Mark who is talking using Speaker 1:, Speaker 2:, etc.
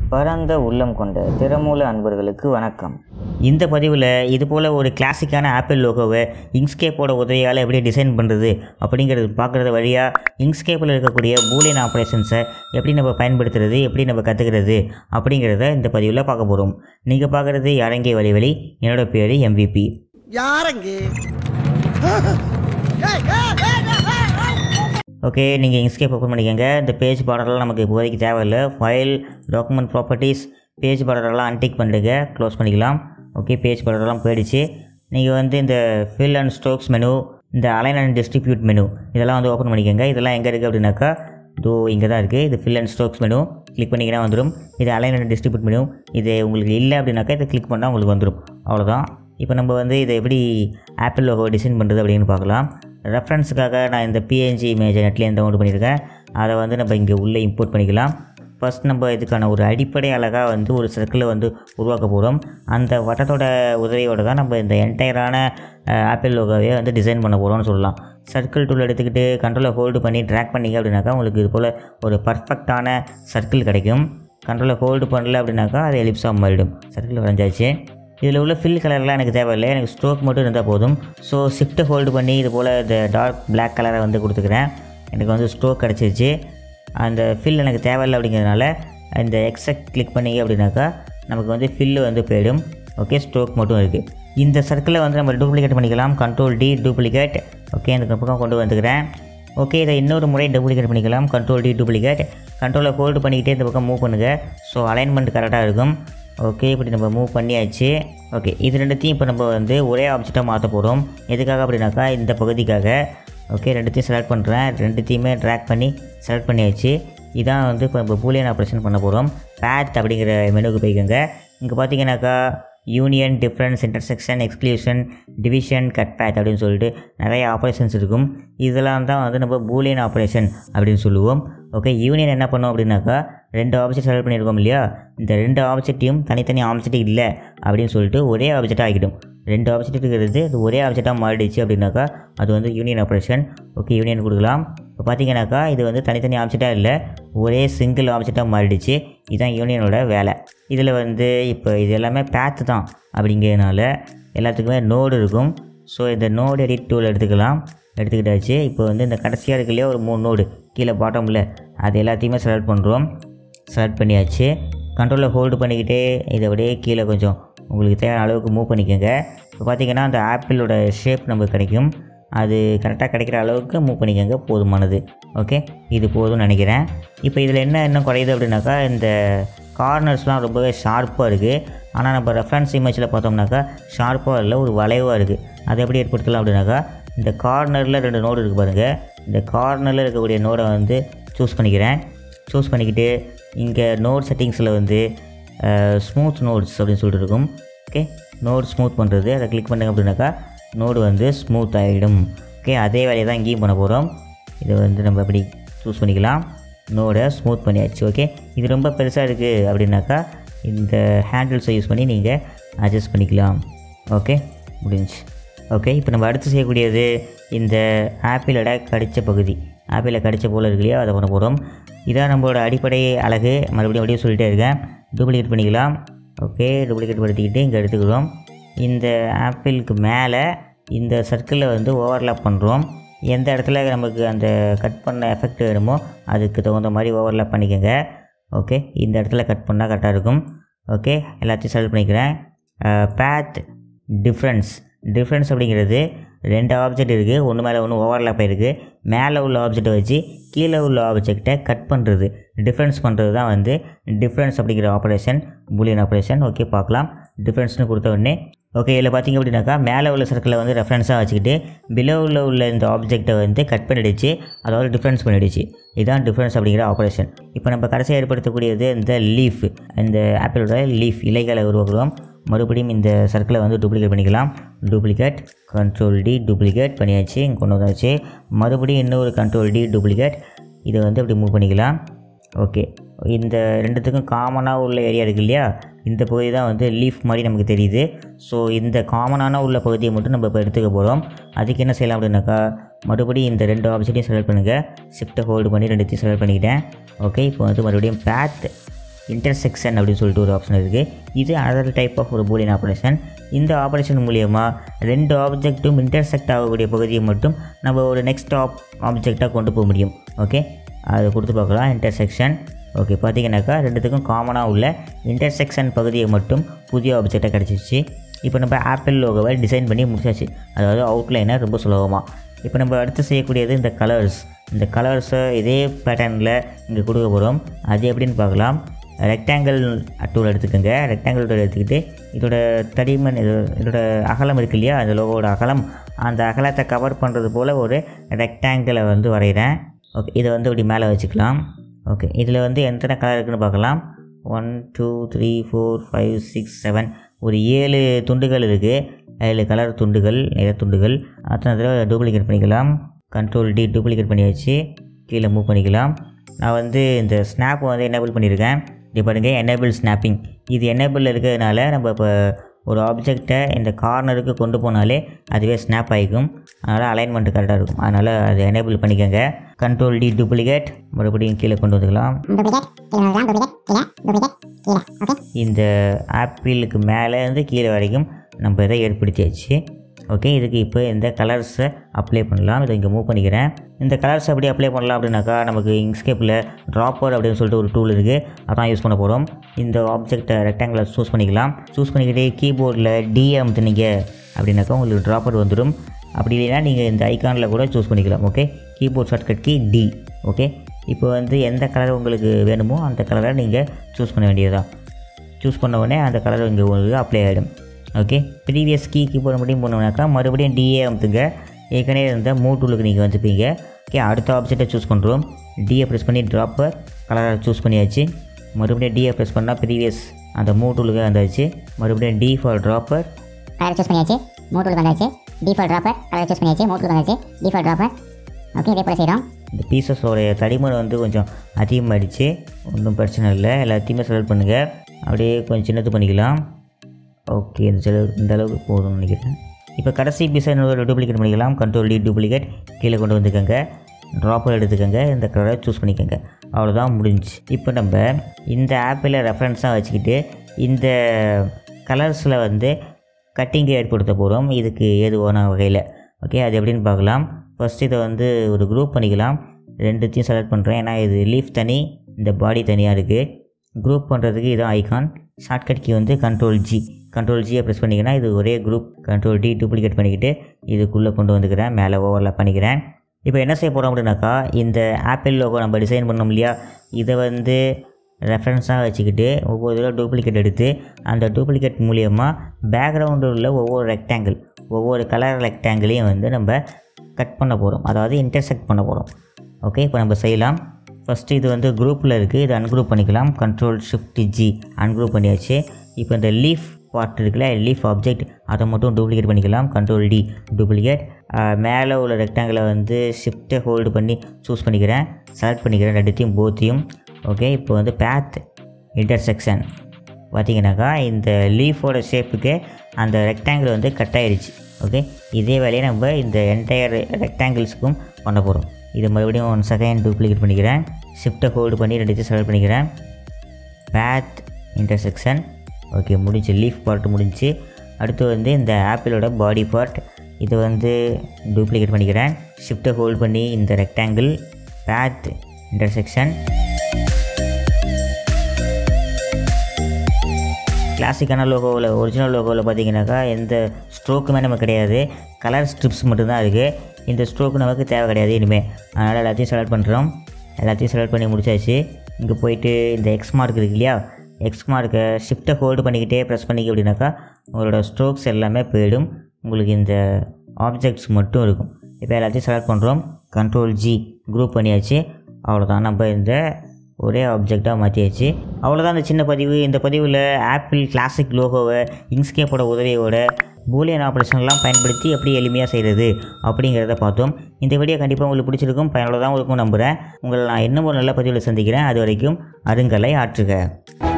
Speaker 1: பரந்த உள்ளம் கொண்ட திறமூல அன்பர்களுக்கு வணக்கம் இந்த பதிவில் இது போல் ஒரு கிளாசிக்கான ஆப்பிள் லோகோவை இங்ஸ்கேப்போட உதவியால் எப்படி டிசைன் பண்ணுறது அப்படிங்கிறது பார்க்குறது வழியாக இங்ஸ்கேப்பில் இருக்கக்கூடிய பூலியன் ஆப்ரேஷன்ஸை எப்படி நம்ம பயன்படுத்துறது எப்படி நம்ம கற்றுக்கிறது அப்படிங்கிறத இந்த பதிவில் பார்க்க போகிறோம் நீங்கள் பார்க்குறது யாரங்கே வழி வழி என்னோட பேர் எம்விபி
Speaker 2: யாரங்கு
Speaker 1: ஓகே நீங்கள் இன்ஸ்கேப் ஓப்பன் பண்ணிக்கோங்க இந்த பேஜ் பார்டர்லாம் நமக்கு இப்போதைக்கு தேவையில்லை ஃபைல் டாக்குமெண்ட் ப்ராப்பர்ட்டிஸ் பேஜ் பார்டரெல்லாம் அன்டிக் பண்ணிடுங்க க்ளோஸ் பண்ணிக்கலாம் ஓகே பேஜ் பார்டர்லாம் போயிடுச்சு நீங்கள் வந்து இந்த ஃபில் அண்ட் ஸ்ட்ரோக்ஸ் மெனு இந்த அலைன் அண்ட் டிஸ்ட்ரிபியூட் மெனு இதெல்லாம் வந்து ஓப்பன் பண்ணிக்கோங்க இதெல்லாம் எங்கே இருக்குது அப்படின்னாக்கா இதோ இங்கே தான் இருக்குது இது fill and strokes menu click பண்ணிங்கன்னா வந்துடும் இது அலைன் அண்ட் டிஸ்ட்ரிபியூட் மெனு இது உங்களுக்கு இல்லை அப்படின்னாக்கா இதை கிளிக் பண்ணால் உங்களுக்கு வந்துடும் அவ்வளோதான் இப்போ நம்ம வந்து இதை எப்படி ஆப்பிள் லோகோ டிசைன் பண்ணுறது அப்படின்னு பார்க்கலாம் ரெஃபரன்ஸுக்காக நான் இந்த பிஎன்ஜி இமேஜை நெட்லேயே டவுன்லோட் பண்ணியிருக்கேன் அதை வந்து நம்ம இங்கே உள்ளே இம்போர்ட் பண்ணிக்கலாம் ஃபஸ்ட் நம்ம இதுக்கான ஒரு அடிப்படை அழகாக வந்து ஒரு சர்க்கிளை வந்து உருவாக்க போகிறோம் அந்த வட்டத்தோட உதவியோடு தான் நம்ம இந்த என்டையரான ஆப்பிள் லோகோவே வந்து டிசைன் பண்ண போகிறோம்னு சொல்லலாம் சர்க்கிள் டூல் எடுத்துக்கிட்டு கண்ட்ரோலை ஹோல்டு பண்ணி ட்ராக் பண்ணிங்க அப்படின்னாக்கா உங்களுக்கு இது போல் ஒரு பர்ஃபெக்டான சர்க்கிள் கிடைக்கும் கண்ட்ரோலை ஹோல்டு பண்ணல அப்படின்னாக்கா அது எலிப்ஸாக மாறிடும் சர்க்கிள் வரைஞ்சாச்சு இதில் உள்ள ஃபில் கலர்லாம் எனக்கு தேவையில்லை எனக்கு ஸ்ட்ரோக் மட்டும் இருந்தால் போதும் ஸோ ஷிஃப்ட்டை ஹோல்டு பண்ணி இது போல் இந்த டார்க் Black கலரை வந்து கொடுத்துக்கிறேன் எனக்கு வந்து ஸ்ட்ரோக் கிடச்சிருச்சு அந்த ஃபில் எனக்கு தேவையில்லை அப்படிங்கிறதுனால இந்த எக்ஸட் கிளிக் பண்ணீங்க அப்படின்னாக்கா நமக்கு வந்து ஃபில்லு வந்து போயிடும் ஓகே ஸ்ட்ரோக் மட்டும் இருக்குது இந்த சர்க்கிளை வந்து நம்ம டூப்ளிகேட் பண்ணிக்கலாம் கண்ட்ரோல் டி டூப்ளிகேட் ஓகே இந்த பக்கம் கொண்டு வந்துக்கிறேன் ஓகே இதை இன்னொரு முறை டூப்ளிகேட் பண்ணிக்கலாம் கண்ட்ரோல் டி டூப்ளிகேட் கண்ட்ரோலை ஹோல்டு பண்ணிக்கிட்டே இந்த பக்கம் மூவ் பண்ணுங்கள் ஸோ அலைன்மெண்ட் கரெக்டாக இருக்கும் ஓகே இப்படி நம்ம மூவ் பண்ணியாச்சு ஓகே இது ரெண்டுத்தையும் இப்போ நம்ம வந்து ஒரே ஆப்ஜெக்டாக மாற்ற போகிறோம் எதுக்காக அப்படின்னாக்கா இந்த பகுதிக்காக ஓகே ரெண்டுத்தையும் செலக்ட் பண்ணுறேன் ரெண்டுத்தையுமே ட்ராக் பண்ணி செலக்ட் பண்ணியாச்சு இதான் வந்து இப்போ நம்ம பூலியன் ஆப்ரேஷன் பண்ண போகிறோம் பேத் அப்படிங்கிற மெனுக்கு போய்க்கோங்க இங்கே பார்த்தீங்கன்னாக்கா union difference intersection exclusion division cut path அப்படின்னு சொல்லிட்டு நிறைய ஆப்ரேஷன்ஸ் இருக்கும் இதெல்லாம் தான் வந்து நம்ம பூலியன் ஆப்ரேஷன் அப்படின்னு சொல்லுவோம் ஓகே யூனியன் என்ன பண்ணோம் அப்படின்னாக்கா ரெண்டு ஆப்ஜெக்ட் செலக்ட் பண்ணியிருக்கோம் இல்லையா இந்த ரெண்டு ஆப்ஜெக்ட்டையும் தனித்தனி ஆப்ஜெக்ட் இல்லை அப்படின்னு சொல்லிட்டு ஒரே ஆப்ஜெக்டாக ஆகிடும் ரெண்டு ஆப்ஜெக்ட் இருக்கிறது அது ஒரே ஆப்ஜெக்டாக மாறிடுச்சு அப்படின்னாக்கா அது வந்து யூனியன் ஆப்ரேஷன் ஓகே யூனியன் கொடுக்கலாம் இப்போ பார்த்தீங்கன்னாக்கா இது வந்து தனித்தனி ஆப்ஜெக்டாக இல்லை ஒரே சிங்கிள் ஆப்ஜெக்டாக மாறிடுச்சு இதுதான் யூனியனோட வேலை இதில் வந்து இப்போ இது எல்லாமே பேத்து தான் அப்படிங்கிறதுனால எல்லாத்துக்குமே நோடு இருக்கும் ஸோ இந்த நோடு எடிட் டூல் எடுத்துக்கலாம் எடுத்துக்கிட்டாச்சு இப்போ வந்து இந்த கடைசியாக இருக்கு இல்லையா ஒரு மூணு நோடு கீழே பாட்டமில் அது எல்லாத்தையுமே செலக்ட் பண்ணுறோம் செலக்ட் பண்ணியாச்சு கண்ட்ரோலில் ஹோல்டு பண்ணிக்கிட்டே இதை அப்படியே கீழே கொஞ்சம் உங்களுக்கு தேவையான அளவுக்கு மூவ் பண்ணிக்கோங்க இப்போ பார்த்தீங்கன்னா அந்த ஆப்பிளோட ஷேப் நமக்கு கிடைக்கும் அது கரெக்டாக கிடைக்கிற அளவுக்கு மூவ் பண்ணிக்கோங்க போதுமானது ஓகே இது போதும்னு நினைக்கிறேன் இப்போ இதில் என்ன என்ன குறையுது அப்படின்னாக்கா இந்த கார்னர்ஸ்லாம் ரொம்பவே ஷார்ப்பாக இருக்குது ஆனால் நம்ம ரெஃபரன்ஸ் இமேஜில் பார்த்தோம்னாக்கா ஷார்ப்பாக இல்லை ஒரு வளைவாக இருக்குது அதை எப்படி ஏற்படுத்தலாம் அப்படின்னாக்கா இந்த கார்னரில் ரெண்டு நோடு இருக்குது பாருங்கள் இந்த கார்னரில் இருக்கக்கூடிய நோடை வந்து சூஸ் பண்ணிக்கிறேன் சூஸ் பண்ணிக்கிட்டு இங்கே நோட் செட்டிங்ஸில் வந்து ஸ்மூத் நோட்ஸ் அப்படின்னு சொல்லிட்டு இருக்கும் ஓகே நோட் ஸ்மூத் பண்ணுறது அதை கிளிக் பண்ணுங்க அப்படின்னாக்கா நோடு வந்து ஸ்மூத் ஆகிடும் ஓகே அதே வேலையை தான் இங்கேயும் பண்ண போகிறோம் இதை வந்து நம்ம இப்படி சூஸ் பண்ணிக்கலாம் நோடை ஸ்மூத் பண்ணியாச்சு ஓகே இது ரொம்ப பெருசாக இருக்குது அப்படின்னாக்கா இந்த ஹேண்டில்ஸை யூஸ் பண்ணி நீங்கள் அட்ஜஸ்ட் பண்ணிக்கலாம் ஓகே முடிஞ்சு ஓகே இப்போ நம்ம அடுத்து செய்யக்கூடியது இந்த ஆப்பிளோட கடித்த பகுதி ஆப்பிளை கடித்த போல் இருக்கு இல்லையா அதை பண்ண போகிறோம் இதான் நம்மளோட அடிப்படை அழகு மறுபடியும் அப்படியே சொல்லிட்டே இருக்கேன் டூப்ளிகேட் பண்ணிக்கலாம் ஓகே டூப்ளிகேட் படுத்திக்கிட்டு இங்கே எடுத்துக்கிறோம் இந்த ஆப்பிளுக்கு மேலே இந்த சர்க்கிளை வந்து ஓவர்லாப் பண்ணுறோம் எந்த இடத்துல நமக்கு அந்த கட் பண்ண எஃபெக்ட் வேணுமோ அதுக்கு தகுந்த மாதிரி ஓவர்லாப் பண்ணிக்கோங்க ஓகே இந்த இடத்துல கட் பண்ணால் கரெக்டாக இருக்கும் ஓகே எல்லாத்தையும் செலக்ட் பண்ணிக்கிறேன் பேத் டிஃப்ரென்ஸ் டிஃப்ரென்ஸ் அப்படிங்கிறது ரெண்டு ஆப்ஜெக்ட் இருக்குது ஒன்று மேலே ஒன்று ஓவர்லாப் ஆகிருக்கு மேலே உள்ள ஆப்ஜெக்டை வச்சு கீழே உள்ள ஆப்ஜெக்டை கட் பண்ணுறது டிஃப்ரென்ஸ் பண்ணுறது தான் வந்து டிஃப்ரென்ஸ் அப்படிங்கிற ஆப்ரேஷன் பூலியன் ஆப்ரேஷன் ஓகே பார்க்கலாம் டிஃப்ரென்ஸ்னு கொடுத்த உடனே ஓகே இதில் பார்த்தீங்க அப்படின்னாக்கா மேலே உள்ள சர்க்கிளை வந்து ரெஃபரன்ஸாக வச்சுக்கிட்டு பிலோவில் உள்ள இந்த ஆப்ஜெக்டை வந்து கட் பண்ணிடுச்சு அதாவது டிஃப்ரென்ஸ் பண்ணிடுச்சு இதுதான் டிஃப்ரென்ஸ் அப்படிங்கிற ஆப்ரேஷன் இப்போ நம்ம கடைசியாக ஏற்படுத்தக்கூடியது இந்த லீஃப் இந்த ஆப்பிளோட லீஃப் இலைகளை உருவாக்குறோம் மறுபடியும் இந்த சர்க்கிளை வந்து டூப்ளிகேட் பண்ணிக்கலாம் டூப்ளிகேட் கண்ட்ரோல் டி டூப்ளிகேட் பண்ணியாச்சு இங்கே கொண்டு வந்தாச்சு மறுபடியும் இன்னொரு கண்ட்ரோல் டி டூப்ளிகேட் இதை வந்து அப்படி மூவ் பண்ணிக்கலாம் ஓகே இந்த ரெண்டுத்துக்கும் காமனாக உள்ள ஏரியா இருக்கு இல்லையா இந்த பகுதி தான் வந்து லீஃப் மாதிரி நமக்கு தெரியுது ஸோ இந்த காமனான உள்ள பகுதியை மட்டும் நம்ம இப்போ எடுத்துக்க போகிறோம் அதுக்கு என்ன செய்யலாம் அப்படின்னாக்கா மறுபடியும் இந்த ரெண்டு ஆப்ஜெக்டையும் செலக்ட் பண்ணுங்கள் ஷிஃப்ட்டை ஹோல்டு பண்ணி ரெண்டுத்தையும் செலக்ட் பண்ணிக்கிட்டேன் ஓகே இப்போ வந்து மறுபடியும் பேத் இன்டர்செக்ஷன் அப்படின்னு சொல்லிட்டு ஒரு ஆப்ஷன் இருக்குது இது அனதர் டைப் ஆஃப் ஒரு பூலியன் ஆப்ரேஷன் இந்த ஆப்ரேஷன் மூலியமாக ரெண்டு ஆப்ஜெக்ட்டும் இன்டர்செக்ட் ஆகக்கூடிய பகுதியை மட்டும் நம்ம ஒரு நெக்ஸ்ட் ஆப் ஆப்ஜெக்டாக கொண்டு போக முடியும் ஓகே அதை கொடுத்து பார்க்கலாம் இன்டர்செக்ஷன் ஓகே பார்த்தீங்கன்னாக்கா ரெண்டுத்துக்கும் காமனாக உள்ள இன்டர்செக்ஷன் பகுதியை மட்டும் புதிய ஆப்ஜெக்டாக கிடச்சிருச்சு இப்போ நம்ம ஆப்பிள் லோகோவை டிசைன் பண்ணி முடிச்சாச்சு அதாவது அவுட்லைனை ரொம்ப சுலபமாக இப்போ நம்ம அடுத்து செய்யக்கூடியது இந்த கலர்ஸ் இந்த கலர்ஸை இதே பேட்டர்னில் இங்கே கொடுக்க போகிறோம் அது எப்படின்னு பார்க்கலாம் ரெக்டாங்கிள் டூல் எடுத்துக்கோங்க ரெக்டாங்கிள் டூல் எடுத்துக்கிட்டு இதோட தடிமன் இது இதோட அகலம் இருக்கு இல்லையா அந்த லோகோட அகலம் அந்த அகலத்தை கவர் பண்ணுறது போல் ஒரு ரெக்டாங்கிளை வந்து வரைகிறேன் ஓகே இதை வந்து இப்படி மேலே வச்சுக்கலாம் ஓகே இதில் வந்து எத்தனை கலர் இருக்குன்னு பார்க்கலாம் one two three four five six seven ஒரு ஏழு துண்டுகள் இருக்குது ஏழு கலர் துண்டுகள் நிற துண்டுகள் அத்தனை தடவை டூப்ளிகேட் பண்ணிக்கலாம் கண்ட்ரோல் டி டூப்ளிகேட் பண்ணி வச்சு கீழே மூவ் பண்ணிக்கலாம் நான் வந்து இந்த ஸ்னாப் வந்து எனேபிள் பண்ணியிருக்கேன் இது பாருங்கள் எனேபிள் ஸ்னாப்பிங் இது எனேபிள் இருக்கிறதுனால நம்ம இப்போ ஒரு ஆப்ஜெக்டை இந்த கார்னருக்கு கொண்டு போனாலே அதுவே ஸ்னாப் ஆகிக்கும் அதனால் அலைன்மெண்ட் கரெக்டாக இருக்கும் அதனால் அதை எனேபிள் பண்ணிக்கோங்க கண்ட்ரோல் டி டூப்ளிகேட் மறுபடியும் கீழே கொண்டு வந்துக்கலாம் இந்த ஆப்பிளுக்கு மேலேருந்து கீழே வரைக்கும் நம்ம இதை ஏற்படுத்தியாச்சு ஓகே இதுக்கு இப்போ இந்த கலர்ஸை அப்ளை பண்ணலாம் இதை இங்கே மூவ் பண்ணிக்கிறேன் இந்த கலர்ஸ் எப்படி அப்ளை பண்ணலாம் அப்படின்னாக்கா நமக்கு இங்ஸ்கேப்பில் ட்ராப்பர் அப்படின்னு சொல்லிட்டு ஒரு டூல் இருக்குது அதான் யூஸ் பண்ண போகிறோம் இந்த ஆப்ஜெக்டை ரெக்டாங்கில் சூஸ் பண்ணிக்கலாம் சூஸ் பண்ணிக்கிட்டே கீபோர்டில் டி அமுத்துனீங்க அப்படின்னாக்கா உங்களுக்கு ட்ராப்பர் வந்துடும் அப்படி இல்லைன்னா நீங்கள் இந்த ஐக்கானில் கூட சூஸ் பண்ணிக்கலாம் okay keyboard shortcut key D okay இப்போ வந்து எந்த கலர் உங்களுக்கு வேணுமோ அந்த கலரை நீங்கள் சூஸ் பண்ண வேண்டியதுதான் சூஸ் பண்ண உடனே அந்த கலர் இங்கே உங்களுக்கு அப்ளை ஆகிடும் ஓகே ப்ரீவியஸ் கீ கீபோர்டு மட்டும் போனோம்னாக்கா மறுபடியும் டிஏ அமுத்துங்க ஏற்கனவே இருந்த மூ டூலுக்கு நீங்கள் வந்துப்பீங்க ஓகே அடுத்த ஆப்ஜெக்டை சூஸ் பண்ணுறோம் டிஏ ப்ரெஸ் பண்ணி ட்ராப்பர் கலரை சூஸ் பண்ணியாச்சு மறுபடியும் டிஏ ப்ரெஸ் பண்ணால் ப்ரீவியஸ் அந்த மூ டூலுக்கு வந்தாச்சு மறுபடியும் D for dropper
Speaker 2: colour choose பண்ணியாச்சு மூட்டூலுக்கு வந்தாச்சு டிஃபால்ட் ட்ராப்பர் கலர் சூஸ் பண்ணியாச்சு மூட்டூலுக்கு வந்தாச்சு டிஃபால்ட் ட்ராப்பர் ஓகே இதே போல் செய்கிறோம்
Speaker 1: இந்த பீசஸோடைய தடிமன் வந்து கொஞ்சம் அதிகமாகிடுச்சு ஒன்றும் பிரச்சனை இல்லை எல்லாத்தையுமே செலக்ட் பண்ணுங்கள் அப்படியே கொஞ்சம் சின்னது பண்ணிக்கலாம் ஓகே இந்த செலவு இந்த அளவுக்கு போதும்னு நினைக்கிறேன் இப்போ கடைசி பீஸை இன்னொரு டூப்ளிகேட் பண்ணிக்கலாம் கண்ட்ரோல் டி டூப்ளிகேட் கீழே கொண்டு வந்துக்கோங்க ட்ராப்பர் எடுத்துக்கோங்க இந்த கலரை சூஸ் பண்ணிக்கோங்க அவ்வளோதான் முடிஞ்சுச்சு இப்போ நம்ம இந்த ஆப்பில் ரெஃபரன்ஸாக வச்சுக்கிட்டு இந்த கலர்ஸில் வந்து கட்டிங்கை ஏற்படுத்த போகிறோம் இதுக்கு ஏதுவான வகையில் ஓகே அது எப்படின்னு பார்க்கலாம் ஃபஸ்ட் இதை வந்து ஒரு குரூப் பண்ணிக்கலாம் ரெண்டுத்தையும் செலக்ட் பண்ணுறேன் ஏன்னா இது லீஃப் தனி இந்த பாடி தனியாக இருக்குது குரூப் பண்ணுறதுக்கு இதான் ஐகான் ஷார்ட்கட் கீ வந்து கண்ட்ரோல் ஜி கண்ட்ரோல் ஜியை ப்ரெஸ் பண்ணிங்கன்னா இது ஒரே குரூப் கண்ட்ரோல் டி டூப்ளிகேட் பண்ணிக்கிட்டு இதுக்குள்ளே கொண்டு வந்துக்கிறேன் மேலே ஓவரில் பண்ணிக்கிறேன் இப்போ என்ன செய்ய போகிறோம் அப்படின்னாக்கா இந்த ஆப்பிள் லோகோ நம்ம டிசைன் பண்ணோம் இல்லையா இதை வந்து ரெஃபரன்ஸாக வச்சுக்கிட்டு ஒவ்வொரு தடவை டூப்ளிகேட் எடுத்து அந்த டூப்ளிகேட் மூலியமாக பேக்ரவுண்டில் உள்ள ஒவ்வொரு ரெக்டாங்கிள் ஒவ்வொரு கலர் ரெக்டாங்கிளையும் வந்து நம்ம கட் பண்ண போகிறோம் அதாவது இன்டர்செக்ட் பண்ண போகிறோம் ஓகே இப்போ நம்ம செய்யலாம் ஃபஸ்ட்டு இது வந்து குரூப்பில் இருக்குது இதை அன்குரூப் பண்ணிக்கலாம் கண்ட்ரோல் ஷிஃப்ட் ஜி அன்குரூப் பண்ணியாச்சு இப்போ இந்த லீஃப் பார்ட் இருக்குல்ல லீஃப் ஆப்ஜெக்ட் அதை மட்டும் டூப்ளிகேட் பண்ணிக்கலாம் கண்ட்ரோல் டி டூப்ளிகேட் மேலே உள்ள ரெக்டாங்கிளை வந்து ஷிஃப்ட்டை ஹோல்டு பண்ணி சூஸ் பண்ணிக்கிறேன் செலக்ட் பண்ணிக்கிறேன் ரெண்டுத்தையும் போத்தையும் ஓகே இப்போ வந்து பேத் இன்டர்செக்ஷன் பார்த்தீங்கன்னாக்கா இந்த லீஃபோட ஷேப்புக்கு அந்த ரெக்டாங்கிள் வந்து கட் ஆயிடுச்சு ஓகே இதே வேலையை நம்ம இந்த என்டையர் ரெக்டாங்கிள்ஸுக்கும் பண்ண போகிறோம் இது மறுபடியும் ஒன் செகண்ட் டூப்ளிகேட் பண்ணிக்கிறேன் ஷிஃப்ட்டை ஹோல்டு பண்ணி ரெண்டுத்தையும் செலக்ட் பண்ணிக்கிறேன் பேத் இன்டர்செக்ஷன் ஓகே முடிஞ்சு லீஃப் பார்ட் முடிஞ்சு அடுத்து வந்து இந்த ஆப்பிளோட பாடி பார்ட் இதை வந்து டூப்ளிகேட் பண்ணிக்கிறேன் ஷிஃப்ட்டை ஹோல்ட் பண்ணி இந்த ரெக்டாங்கிள் பேத் இன்டர்செக்ஷன் கிளாசிக்கான லோகோவில் ஒரிஜினல் லோகோவில் பார்த்தீங்கன்னாக்கா எந்த ஸ்ட்ரோக்குமே நமக்கு கிடையாது கலர் ஸ்ட்ரிப்ஸ் மட்டும்தான் இருக்குது இந்த ஸ்ட்ரோக்கு நமக்கு தேவை கிடையாது இனிமேல் அதனால் எல்லாத்தையும் செலக்ட் பண்ணுறோம் எல்லாத்தையும் செலக்ட் பண்ணி முடிச்சாச்சு இங்கே போயிட்டு இந்த எக்ஸ் மார்க் இருக்கு இல்லையா எக்ஸ் மார்க்கை ஷிஃப்ட்டை ஹோல்டு பண்ணிக்கிட்டே ப்ரெஸ் பண்ணிக்க அப்படின்னாக்கா உங்களோட ஸ்ட்ரோக்ஸ் எல்லாமே போயிடும் உங்களுக்கு இந்த ஆப்ஜெக்ட்ஸ் மட்டும் இருக்கும் இப்போ எல்லாத்தையும் செலக்ட் பண்ணுறோம் கண்ட்ரோல் ஜி குரூப் பண்ணியாச்சு அவ்வளோதான் நம்ம இந்த ஒரே ஆப்ஜெக்டாக மாற்றியாச்சு அவ்வளோதான் இந்த சின்ன பதிவு இந்த பதிவில் ஆப்பிள் கிளாசிக் லோகோவை இங்ஸ்கேப்போட உதவியோட பூலியன் ஆப்ரேஷன்லாம் பயன்படுத்தி எப்படி எளிமையாக செய்கிறது அப்படிங்கிறத பார்த்தோம் இந்த வீடியோ கண்டிப்பாக உங்களுக்கு பிடிச்சிருக்கும் பயனுள்ளதாக இருக்கும் நம்புகிறேன் உங்களை நான் இன்னும் ஒரு நல்ல பதிவில் சந்திக்கிறேன் அது வரைக்கும் அருங்கலை ஆற்றுக